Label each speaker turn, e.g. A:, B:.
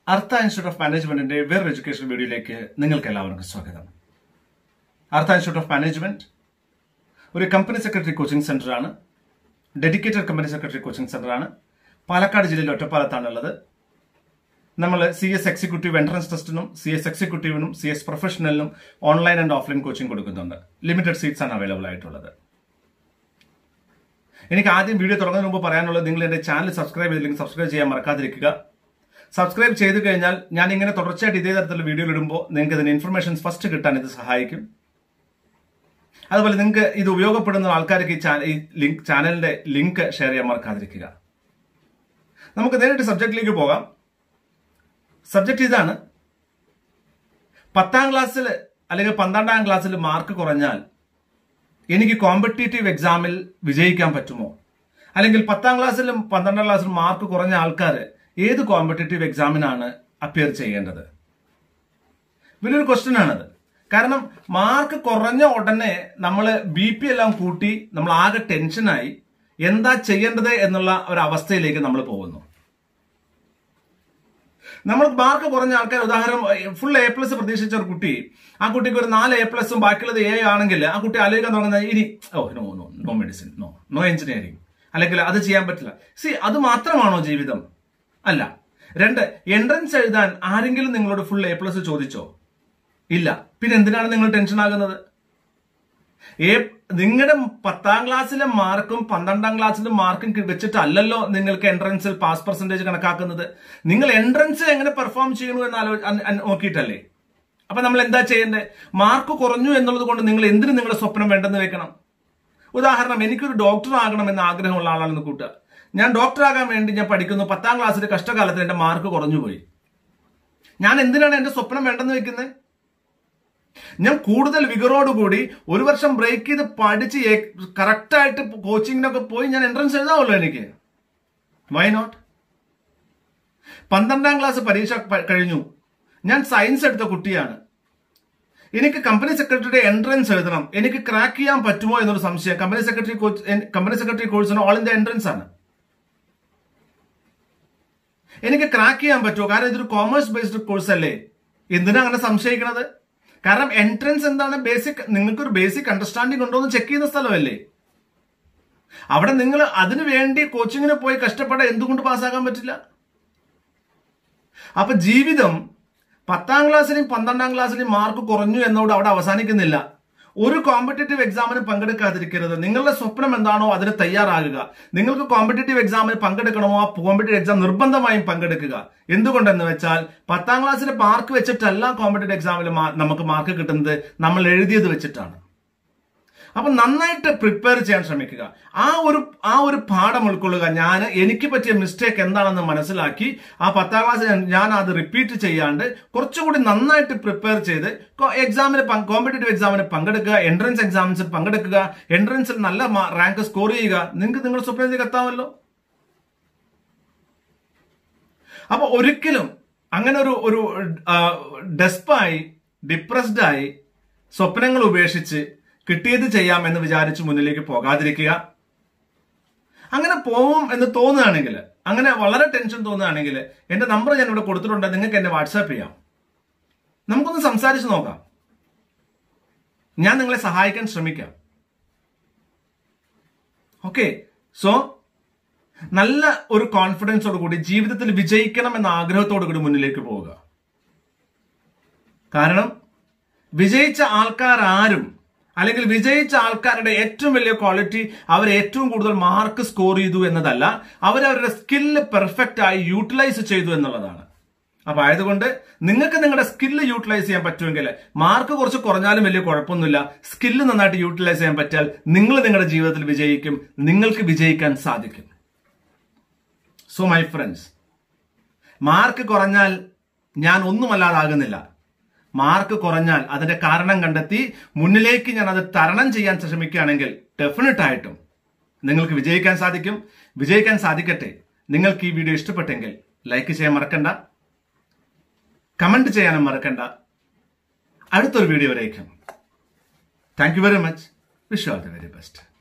A: അർത്ഥ institute of മാനേജ്മെന്റിന്റെ വേറൊരു എഡ്യൂക്കേഷൻ വീഡിയോയിലേക്ക് നിങ്ങൾക്ക് എല്ലാവർക്കും സ്വാഗതം അർത്ഥ ഇൻസ്റ്റിറ്റ്യൂട്ട് ഓഫ് മാനേജ്മെന്റ് ഒരു കമ്പനി സെക്രട്ടറി കോച്ചിംഗ് സെന്ററാണ് ഡെഡിക്കേറ്റഡ് കമ്പനി സെക്രട്ടറി കോച്ചിംഗ് സെന്ററാണ് പാലക്കാട് ജില്ലയിൽ ഒറ്റപ്പാലത്താണുള്ളത് നമ്മൾ സി എസ് എക്സിക്യൂട്ടീവ് എൻട്രൻസ് ടെസ്റ്റിനും സി എസ് എക്സിക്യൂട്ടീവിനും സി എസ് പ്രൊഫഷണലിനും ഓൺലൈൻ ആൻഡ് ഓഫ്ലൈൻ കോച്ചിംഗ് കൊടുക്കുന്നുണ്ട് ലിമിറ്റഡ് സീറ്റ്സ് ആണ് അവൈലബിൾ ആയിട്ടുള്ളത് എനിക്ക് ആദ്യം വീഡിയോ തുടങ്ങുന്നതിന് മുമ്പ് പറയാനുള്ളത് നിങ്ങൾ എന്റെ ചാനൽ സബ്സ്ക്രൈബ് ചെയ്തില്ലെങ്കിൽ സബ്സ്ക്രൈബ് ചെയ്യാൻ മറക്കാതിരിക്കുക സബ്സ്ക്രൈബ് ചെയ്തു കഴിഞ്ഞാൽ ഞാൻ ഇങ്ങനെ തുടർച്ചയായിട്ട് ഇതേ തരത്തിലുള്ള വീഡിയോ ഇടുമ്പോൾ നിങ്ങൾക്ക് ഇതിന് ഇൻഫർമേഷൻസ് ഫസ്റ്റ് കിട്ടാൻ ഇത് സഹായിക്കും അതുപോലെ നിങ്ങൾക്ക് ഇത് ഉപയോഗപ്പെടുന്ന ആൾക്കാർക്ക് ഈ ചാനൽ ഈ ലിങ്ക് ചാനലിന്റെ ലിങ്ക് ഷെയർ ചെയ്യാൻ മറക്കാതിരിക്കുക നമുക്ക് നേരിട്ട് സബ്ജക്റ്റിലേക്ക് പോകാം സബ്ജക്റ്റ് ഇതാണ് പത്താം ക്ലാസ്സിൽ അല്ലെങ്കിൽ പന്ത്രണ്ടാം ക്ലാസ്സിൽ മാർക്ക് കുറഞ്ഞാൽ എനിക്ക് കോമ്പറ്റേറ്റീവ് എക്സാമിൽ വിജയിക്കാൻ പറ്റുമോ അല്ലെങ്കിൽ പത്താം ക്ലാസ്സിലും പന്ത്രണ്ടാം ക്ലാസ്സിലും മാർക്ക് കുറഞ്ഞ ആൾക്കാർ ഏത് കോമ്പറ്റേറ്റീവ് എക്സാമിനാണ് അപ്പിയർ ചെയ്യേണ്ടത് വലിയൊരു ക്വസ്റ്റ്യൻ ആണത് കാരണം മാർക്ക് കുറഞ്ഞ ഉടനെ നമ്മൾ ബി പി എല്ലാം കൂട്ടി നമ്മൾ ആകെ ടെൻഷനായി എന്താ ചെയ്യേണ്ടത് എന്നുള്ള ഒരു അവസ്ഥയിലേക്ക് നമ്മൾ പോകുന്നു നമ്മൾ മാർക്ക് കുറഞ്ഞ ആൾക്കാർ ഉദാഹരണം ഫുൾ എ പ്ലസ് പ്രതീക്ഷിച്ച ഒരു കുട്ടി ആ കുട്ടിക്ക് ഒരു നാല് എ പ്ലസും ബാക്കിയുള്ളത് എ ആണെങ്കിൽ ആ കുട്ടി ആലോചിക്കാൻ തുടങ്ങുന്നത് ഇനി oh no no no medicine no no engineering അല്ലെങ്കിൽ അത് ചെയ്യാൻ പറ്റില്ല സി അത് മാത്രമാണോ ജീവിതം അല്ല രണ്ട് എൻട്രൻസ് എഴുതാൻ ആരെങ്കിലും നിങ്ങളോട് ഫുൾ എ പ്ലസ് ചോദിച്ചോ ഇല്ല പിന്നെ എന്തിനാണ് നിങ്ങൾ ടെൻഷൻ ആകുന്നത് ഏ നിങ്ങളുടെ പത്താം ക്ലാസ്സിലെ മാർക്കും പന്ത്രണ്ടാം ക്ലാസ്സിലെ മാർക്കും വെച്ചിട്ടല്ലല്ലോ നിങ്ങൾക്ക് എൻട്രൻസിൽ പാസ് പെർസെന്റേജ് കണക്കാക്കുന്നത് നിങ്ങൾ എൻട്രൻസിൽ എങ്ങനെ പെർഫോം ചെയ്യണു എന്ന് ആലോ നോക്കിയിട്ടല്ലേ അപ്പൊ നമ്മൾ എന്താ ചെയ്യേണ്ടത് മാർക്ക് കുറഞ്ഞു എന്നുള്ളത് കൊണ്ട് നിങ്ങൾ എന്തിനു നിങ്ങളുടെ സ്വപ്നം വേണ്ടെന്ന് വെക്കണം ഉദാഹരണം എനിക്കൊരു ഡോക്ടർ ആകണം എന്ന ആഗ്രഹമുള്ള ആളാണെന്ന് കൂട്ടുക ഞാൻ ഡോക്ടർ ആകാൻ വേണ്ടി ഞാൻ പഠിക്കുന്നു പത്താം ക്ലാസ്സിൽ കഷ്ടകാലത്തിൽ എന്റെ മാർക്ക് കുറഞ്ഞു പോയി ഞാൻ എന്തിനാണ് എന്റെ സ്വപ്നം വേണ്ടെന്ന് വെക്കുന്നത് ഞാൻ കൂടുതൽ വിഗറോടുകൂടി ഒരു വർഷം ബ്രേക്ക് ചെയ്ത് പഠിച്ച് കറക്റ്റായിട്ട് കോച്ചിങ്ങിനൊക്കെ പോയി ഞാൻ എൻട്രൻസ് എഴുതാമല്ലോ എനിക്ക് വൈ നോട്ട് പന്ത്രണ്ടാം ക്ലാസ് പരീക്ഷ കഴിഞ്ഞു ഞാൻ സയൻസ് എടുത്ത കുട്ടിയാണ് എനിക്ക് കമ്പനി സെക്രട്ടറിയുടെ എൻട്രൻസ് എഴുതണം എനിക്ക് ക്രാക്ക് ചെയ്യാൻ പറ്റുമോ എന്നൊരു സംശയം company secretary coach company secretary കോഴ്സിന് ഓൾ ഇന്ത്യ എൻട്രൻസ് ആണ് എനിക്ക് ക്രാക്ക് ചെയ്യാൻ പറ്റുമോ കാരണം ഇതൊരു കോമേഴ്സ് ബേസ്ഡ് കോഴ്സ് അല്ലേ എന്തിനാ അങ്ങനെ സംശയിക്കണത് കാരണം എൻട്രൻസ് എന്താണ് ബേസിക് നിങ്ങൾക്കൊരു ബേസിക് അണ്ടർസ്റ്റാൻഡിംഗ് ഉണ്ടോ എന്ന് ചെക്ക് ചെയ്യുന്ന സ്ഥലമല്ലേ അവിടെ നിങ്ങൾ അതിനു വേണ്ടി കോച്ചിങ്ങിന് പോയി കഷ്ടപ്പെടാൻ എന്തുകൊണ്ട് പാസ്സാക്കാൻ പറ്റില്ല അപ്പൊ ജീവിതം പത്താം ക്ലാസ്സിലെയും പന്ത്രണ്ടാം ക്ലാസ്സിലെയും മാർക്ക് കുറഞ്ഞു എന്നോട് അവിടെ അവസാനിക്കുന്നില്ല ഒരു കോമ്പറ്റേറ്റീവ് എക്സാമിന് പങ്കെടുക്കാതിരിക്കരുത് നിങ്ങളുടെ സ്വപ്നം എന്താണോ അതിന് തയ്യാറാകുക നിങ്ങൾക്ക് കോമ്പറ്റേറ്റീവ് എക്സാമിന് പങ്കെടുക്കണമോ ആ കോമ്പറ്റേറ്റീവ് എക്സാം നിർബന്ധമായും പങ്കെടുക്കുക എന്തുകൊണ്ടെന്ന് വെച്ചാൽ പത്താം ക്ലാസ്സിലെ മാർക്ക് വെച്ചിട്ടല്ല കോമ്പറ്റേറ്റീവ് എക്സാമിൽ നമുക്ക് മാർക്ക് കിട്ടുന്നത് നമ്മൾ എഴുതിയത് വെച്ചിട്ടാണ് അപ്പൊ നന്നായിട്ട് പ്രിപ്പയർ ചെയ്യാൻ ശ്രമിക്കുക ആ ഒരു ആ ഒരു പാഠം ഉൾക്കൊള്ളുക ഞാൻ എനിക്ക് പറ്റിയ മിസ്റ്റേക്ക് എന്താണെന്ന് മനസ്സിലാക്കി ആ പത്താം ക്ലാസ് ഞാൻ അത് റിപ്പീറ്റ് ചെയ്യാണ്ട് കുറച്ചുകൂടി നന്നായിട്ട് പ്രിപ്പയർ ചെയ്ത് എക്സാമിന് കോമ്പറ്റേറ്റീവ് എക്സാമിന് പങ്കെടുക്കുക എൻട്രൻസ് എക്സാംസിൽ പങ്കെടുക്കുക എൻട്രൻസിൽ നല്ല റാങ്ക് സ്കോർ ചെയ്യുക നിങ്ങൾക്ക് നിങ്ങളുടെ സ്വപ്നത്തിലേക്ക് എത്താമല്ലോ അപ്പൊ ഒരിക്കലും അങ്ങനെ ഒരു ഒരു ഡെസ്പായി ഡിപ്രസ്ഡ് ആയി സ്വപ്നങ്ങൾ ഉപേക്ഷിച്ച് കിട്ടിയത് ചെയ്യാം എന്ന് വിചാരിച്ച് മുന്നിലേക്ക് പോകാതിരിക്കുക അങ്ങനെ പോവും എന്ന് തോന്നുകയാണെങ്കിൽ അങ്ങനെ വളരെ ടെൻഷൻ തോന്നുകയാണെങ്കിൽ എന്റെ നമ്പർ ഞാൻ ഇവിടെ കൊടുത്തിട്ടുണ്ട് നിങ്ങൾക്ക് എന്നെ വാട്സാപ്പ് ചെയ്യാം നമുക്കൊന്ന് സംസാരിച്ച് നോക്കാം ഞാൻ നിങ്ങളെ സഹായിക്കാൻ ശ്രമിക്കാം ഓക്കെ സോ നല്ല ഒരു കോൺഫിഡൻസോട് കൂടി ജീവിതത്തിൽ വിജയിക്കണം എന്ന ആഗ്രഹത്തോടു കൂടി മുന്നിലേക്ക് പോവുക കാരണം വിജയിച്ച ആൾക്കാർ ആരും അല്ലെങ്കിൽ വിജയിച്ച ആൾക്കാരുടെ ഏറ്റവും വലിയ ക്വാളിറ്റി അവർ ഏറ്റവും കൂടുതൽ മാർക്ക് സ്കോർ ചെയ്തു എന്നതല്ല അവരവരുടെ സ്കില്ല് പെർഫെക്റ്റ് ആയി യൂട്ടിലൈസ് ചെയ്തു എന്നുള്ളതാണ് അപ്പൊ ആയതുകൊണ്ട് നിങ്ങൾക്ക് നിങ്ങളുടെ സ്കില്ല് യൂട്ടിലൈസ് ചെയ്യാൻ പറ്റുമെങ്കിൽ മാർക്ക് കുറച്ച് കുറഞ്ഞാലും വലിയ കുഴപ്പമൊന്നുമില്ല സ്കില്ല് നന്നായിട്ട് യൂട്ടിലൈസ് ചെയ്യാൻ പറ്റിയാൽ നിങ്ങൾ നിങ്ങളുടെ ജീവിതത്തിൽ വിജയിക്കും നിങ്ങൾക്ക് വിജയിക്കാൻ സാധിക്കും സോ മൈ ഫ്രണ്ട്സ് മാർക്ക് കുറഞ്ഞാൽ ഞാൻ ഒന്നുമല്ലാതാകുന്നില്ല മാർക്ക് കുറഞ്ഞാൽ അതിന്റെ കാരണം കണ്ടെത്തി മുന്നിലേക്ക് ഞാൻ അത് തരണം ചെയ്യാൻ ശ്രമിക്കുകയാണെങ്കിൽ ഡെഫിനറ്റ് ആയിട്ടും നിങ്ങൾക്ക് വിജയിക്കാൻ സാധിക്കും വിജയിക്കാൻ സാധിക്കട്ടെ നിങ്ങൾക്ക് ഈ വീഡിയോ ഇഷ്ടപ്പെട്ടെങ്കിൽ ലൈക്ക് ചെയ്യാൻ മറക്കണ്ട കമന്റ് ചെയ്യാനും മറക്കണ്ട അടുത്തൊരു വീഡിയോ വരേക്കും thank you very much wish all the very best